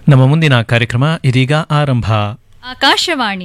ನಮ್ಮ ಮುಂದಿನ ಕಾರ್ಯಕ್ರಮ ಇದೀಗ ಆರಂಭ ಆಕಾಶವಾಣಿ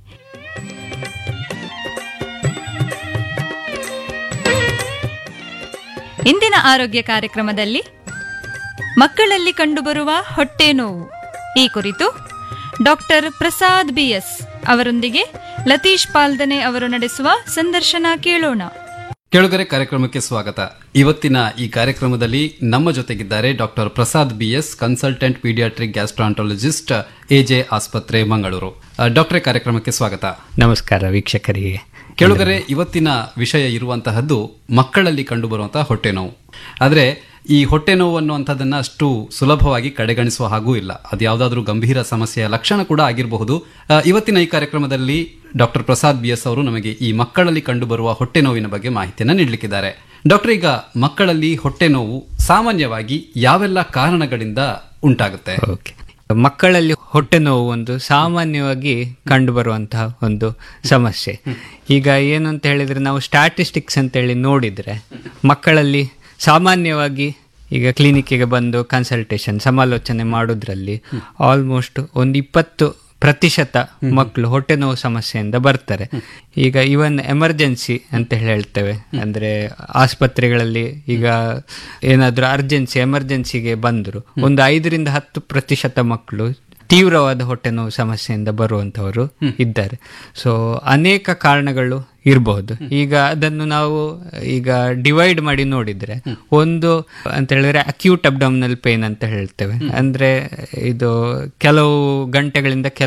ಇಂದಿನ ಆರೋಗ್ಯ ಕಾರ್ಯಕ್ರಮದಲ್ಲಿ ಮಕ್ಕಳಲ್ಲಿ ಕಂಡುಬರುವ ಹೊಟ್ಟೆ ನೋವು ಈ ಕುರಿತು ಡಾಕ್ಟರ್ ಪ್ರಸಾದ್ ಬಿಎಸ್ ಅವರೊಂದಿಗೆ ಲತೀಶ್ ಪಾಲ್ದನೆ ಅವರು ನಡೆಸುವ ಸಂದರ್ಶನ ಕೇಳೋಣ ಕೆಳಗರೆ ಕಾರ್ಯಕ್ರಮಕ್ಕೆ ಸ್ವಾಗತ ಇವತ್ತಿನ ಈ ಕಾರ್ಯಕ್ರಮದಲ್ಲಿ ನಮ್ಮ ಜೊತೆಗಿದ್ದಾರೆ doctor Prasad BS consultant paediatric gastroenterologist AJ ಆಸ್ಪತ್ರೆ ಮಂಗಳೂರು ಆ, ಡಾಕ್ಟ್ರೇ ಕಾರ್ಯಕ್ರಮಕ್ಕೆ ಸ್ವಾಗತ ನಮಸ್ಕಾರ ವೀಕ್ಷಕರಿಗೆ ಕೆಳಗರೆ ಇವತ್ತಿನ ವಿಷಯ ಇರುವಂತಹದ್ದು ಮಕ್ಕಳಲ್ಲಿ ಕಂಡುಬರುವಂತಹ ಹೊಟ್ಟೆ ನೋವು ಆದರೆ ಈ ಹೊಟ್ಟೆ ನೋವು ಅನ್ನುವಂಥದ್ದನ್ನ ಅಷ್ಟು ಸುಲಭವಾಗಿ ಕಡೆಗಣಿಸುವ ಹಾಗೂ ಇಲ್ಲ ಅದು ಯಾವುದಾದ್ರೂ ಗಂಭೀರ ಸಮಸ್ಯೆಯ ಲಕ್ಷಣ ಕೂಡ ಆಗಿರಬಹುದು ಆ, ಇವತ್ತಿನ ಈ ಕಾರ್ಯಕ್ರಮದಲ್ಲಿ ಡಾಕ್ಟರ್ ಪ್ರಸಾದ್ ಬಿ ಎಸ್ ಅವರು ನಮಗೆ ಈ ಮಕ್ಕಳಲ್ಲಿ ಕಂಡುಬರುವ ಹೊಟ್ಟೆ ನೋವಿನ ಬಗ್ಗೆ ಮಾಹಿತಿಯನ್ನು ನೀಡಲಿಕ್ಕಿದ್ದಾರೆ ಡಾಕ್ಟರ್ ಈಗ ಮಕ್ಕಳಲ್ಲಿ ಹೊಟ್ಟೆ ನೋವು ಸಾಮಾನ್ಯವಾಗಿ ಯಾವೆಲ್ಲ ಕಾರಣಗಳಿಂದ ಉಂಟಾಗುತ್ತೆ ಓಕೆ ಮಕ್ಕಳಲ್ಲಿ ಹೊಟ್ಟೆ ನೋವು ಒಂದು ಸಾಮಾನ್ಯವಾಗಿ ಕಂಡುಬರುವಂತಹ ಒಂದು ಸಮಸ್ಯೆ ಈಗ ಏನು ಅಂತ ಹೇಳಿದ್ರೆ ನಾವು ಸ್ಟ್ಯಾಟಿಸ್ಟಿಕ್ಸ್ ಅಂತೇಳಿ ನೋಡಿದ್ರೆ ಮಕ್ಕಳಲ್ಲಿ ಸಾಮಾನ್ಯವಾಗಿ ಈಗ ಕ್ಲಿನಿಕ್ಕಿಗೆ ಬಂದು ಕನ್ಸಲ್ಟೇಷನ್ ಸಮಾಲೋಚನೆ ಮಾಡೋದ್ರಲ್ಲಿ ಆಲ್ಮೋಸ್ಟ್ ಒಂದು ಇಪ್ಪತ್ತು ಪ್ರತಿಶತ ಮಕ್ಕಳು ಹೊಟ್ಟೆ ನೋವು ಸಮಸ್ಯೆಯಿಂದ ಬರ್ತಾರೆ ಈಗ ಇವನ್ ಎಮರ್ಜೆನ್ಸಿ ಅಂತ ಹೇಳಿ ಹೇಳ್ತೇವೆ ಅಂದ್ರೆ ಆಸ್ಪತ್ರೆಗಳಲ್ಲಿ ಈಗ ಏನಾದರೂ ಅರ್ಜೆನ್ಸಿ ಎಮರ್ಜೆನ್ಸಿಗೆ ಬಂದರು ಒಂದು ಐದರಿಂದ ಹತ್ತು ಪ್ರತಿಶತ ಮಕ್ಕಳು ತೀವ್ರವಾದ ಹೊಟ್ಟೆ ನೋವು ಸಮಸ್ಯೆಯಿಂದ ಬರುವಂತವರು ಇದ್ದಾರೆ ಸೊ ಅನೇಕ ಕಾರಣಗಳು ಇರಬಹುದು ಈಗ ಅದನ್ನು ನಾವು ಈಗ ಡಿವೈಡ್ ಮಾಡಿ ನೋಡಿದ್ರೆ ಒಂದು ಅಂತ ಹೇಳಿದ್ರೆ ಅಕ್ಯೂಟ್ ಅಬ್ಡಮಿನಲ್ ಪೇನ್ ಅಂತ ಹೇಳ್ತೇವೆ ಅಂದ್ರೆ ಇದು ಕೆಲವು ಗಂಟೆಗಳಿಂದ